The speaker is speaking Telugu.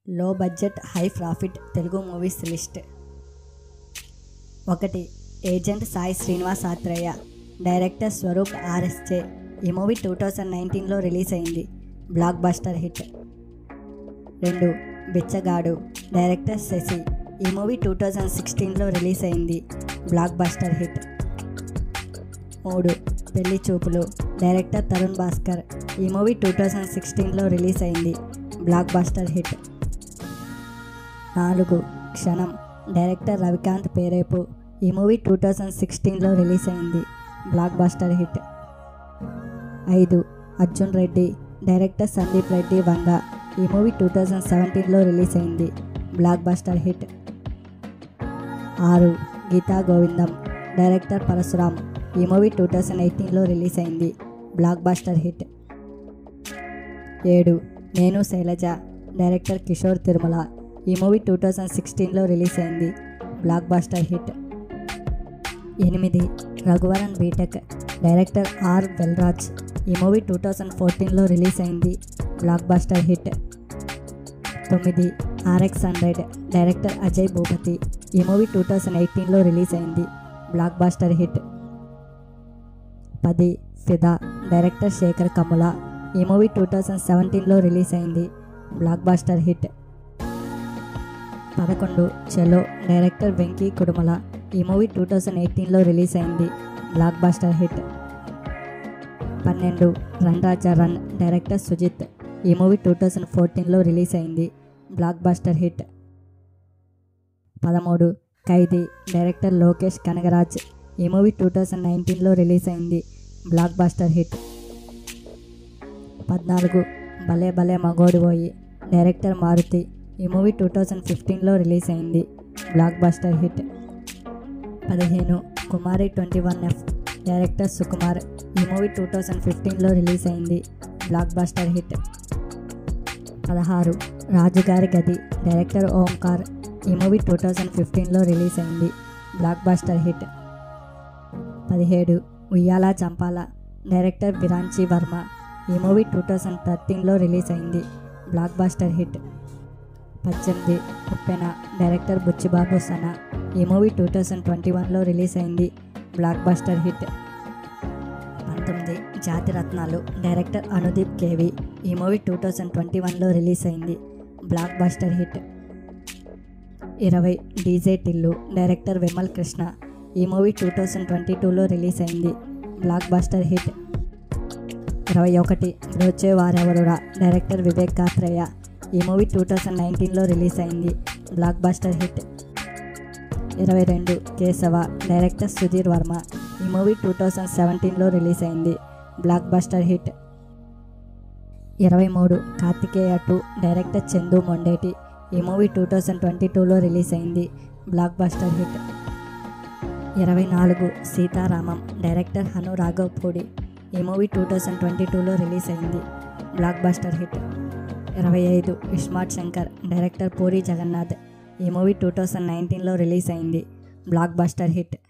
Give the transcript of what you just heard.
లో budget high profit Telugu movies list ఒకటి agent Sai Srinivas Athreya director Swaroop RSJ ఈ మూవీ టూ థౌజండ్ నైన్టీన్లో రిలీజ్ అయింది బ్లాక్ బస్టర్ హిట్ రెండు బిచ్చగాడు డైరెక్టర్ శశి ఈ మూవీ టూ థౌజండ్ సిక్స్టీన్లో రిలీజ్ అయింది బ్లాక్ బస్టర్ హిట్ మూడు పెళ్లి చూపులు డైరెక్టర్ తరుణ్ భాస్కర్ ఈ మూవీ టూ థౌజండ్ సిక్స్టీన్లో రిలీజ్ అయింది బ్లాక్ బస్టర్ హిట్ నాలుగు క్షణం డైరెక్టర్ రవికాంత్ పేరేపు ఈ మూవీ టూ థౌజండ్ సిక్స్టీన్లో రిలీజ్ అయింది బ్లాక్ బస్టర్ హిట్ ఐదు అర్జున్ రెడ్డి డైరెక్టర్ సందీప్ రెడ్డి వంగ ఈ మూవీ టూ థౌజండ్ సెవెంటీన్లో రిలీజ్ అయింది బ్లాక్ బస్టర్ హిట్ ఆరు గీతా గోవిందం డైరెక్టర్ పరశురామ్ ఈ మూవీ టూ థౌజండ్ ఎయిటీన్లో రిలీజ్ అయింది బ్లాక్ బస్టర్ హిట్ ఏడు నేను శైలజ డైరెక్టర్ కిషోర్ తిరుమల ఈ మూవీ టూ థౌజండ్ సిక్స్టీన్లో రిలీజ్ అయింది బ్లాక్ బస్టర్ హిట్ ఎనిమిది Raghuvaran BTech director R Velraj ఈ మూవీ టూ థౌజండ్ ఫోర్టీన్లో రిలీజ్ అయింది బ్లాక్ బస్టర్ హిట్ తొమ్మిది RX hundred director Ajay Bhupathi ఈ మూవీ టూ థౌజండ్ ఎయిటీన్లో రిలీజ్ అయింది బ్లాక్ బస్టర్ హిట్ పది ఫిదా డైరెక్టర్ శేఖర్ కమ్ముల ఈ మూవీ టూ థౌజండ్ సెవెంటీన్లో రిలీజ్ అయింది బ్లాక్ బస్టర్ హిట్ పదకొండు చెలో డైరెక్టర్ వెంకీ కుడుమల ఈ మూవీ టూ థౌజండ్ ఎయిటీన్లో రిలీజ్ అయింది బ్లాక్ బస్టర్ హిట్ పన్నెండు run Raja run director Sujeeth ఈ మూవీ టూ థౌజండ్ ఫోర్టీన్లో రిలీజ్ అయింది బ్లాక్ బస్టర్ హిట్ పదమూడు ఖైదీ డైరెక్టర్ లోకేష్ కనగరాజ్ ఈ మూవీ టూ థౌజండ్ నైన్టీన్లో రిలీజ్ అయింది బ్లాక్ బస్టర్ హిట్ పద్నాలుగు భలే భలే మగోడిపోయి డైరెక్టర్ మారుతి ఈ మూవీ టూ థౌజండ్ ఫిఫ్టీన్లో రిలీజ్ అయింది బ్లాక్ బస్టర్ హిట్ పదిహేను Kumari twenty one F director Sukumar ఈ మూవీ టూ థౌజండ్ ఫిఫ్టీన్లో రిలీజ్ అయింది బ్లాక్ బస్టర్ హిట్ పదహారు రాజుగారి గది డైరెక్టర్ ఓంకార్ ఈ మూవీ టూ థౌజండ్ ఫిఫ్టీన్లో రిలీజ్ అయింది బ్లాక్ బస్టర్ హిట్ పదిహేడు ఉయ్యాల చంపాల డైరెక్టర్ బిరాంచి వర్మ ఈ మూవీ టూ థౌజండ్ థర్టీన్లో రిలీజ్ అయింది బ్లాక్ బస్టర్ హిట్ పద్దెనిమిది ఉప్పెన డైరెక్టర్ బుచ్చిబాబు సనా ఈ మూవీ టూ థౌజండ్ ట్వంటీ వన్లో రిలీజ్ అయింది బ్లాక్ బస్టర్ హిట్ పంతొమ్మిది జాతి రత్నాలు డైరెక్టర్ అనుదీప్ కేవి ఈ మూవీ టూ థౌజండ్ ట్వంటీ వన్లో రిలీజ్ అయింది బ్లాక్ బస్టర్ హిట్ ఇరవై డీజే టిల్లు డైరెక్టర్ విమల్ కృష్ణ ఈ మూవీ టూ థౌజండ్ ట్వంటీ టూలో రిలీజ్ అయింది బ్లాక్ బస్టర్ హిట్ ఇరవై ఒకటి బ్రోచే వారెవరురా డైరెక్టర్ వివేక్ కాత్రేయ ఈ మూవీ టూ థౌజండ్ నైన్టీన్లో రిలీజ్ అయింది బ్లాక్ బస్టర్ హిట్ ఇరవై రెండు కేశవ డైరెక్టర్ సుధీర్ వర్మ ఈ మూవీ టూ థౌజండ్ సెవెంటీన్లో రిలీజ్ అయింది బ్లాక్ బస్టర్ హిట్ ఇరవై మూడు కార్తికేయ టూ డైరెక్టర్ చందు మొండేటి ఈ మూవీ టూ థౌజండ్ ట్వంటీ టూలో రిలీజ్ అయింది బ్లాక్ బస్టర్ హిట్ ఇరవై నాలుగు సీతారామం డైరెక్టర్ హను రాఘవ్ పూడి ఈ మూవీ టూ థౌజండ్ ట్వంటీ టూలో రిలీజ్ అయింది బ్లాక్ బస్టర్ హిట్ ఇరవై ఐదు విస్మార్ట్ శంకర్ డైరెక్టర్ పూరి జగన్నాథ్ ఈ మూవీ టూ థౌజండ్ నైన్టీన్లో రిలీజ్ అయింది బ్లాక్ బస్టర్ హిట్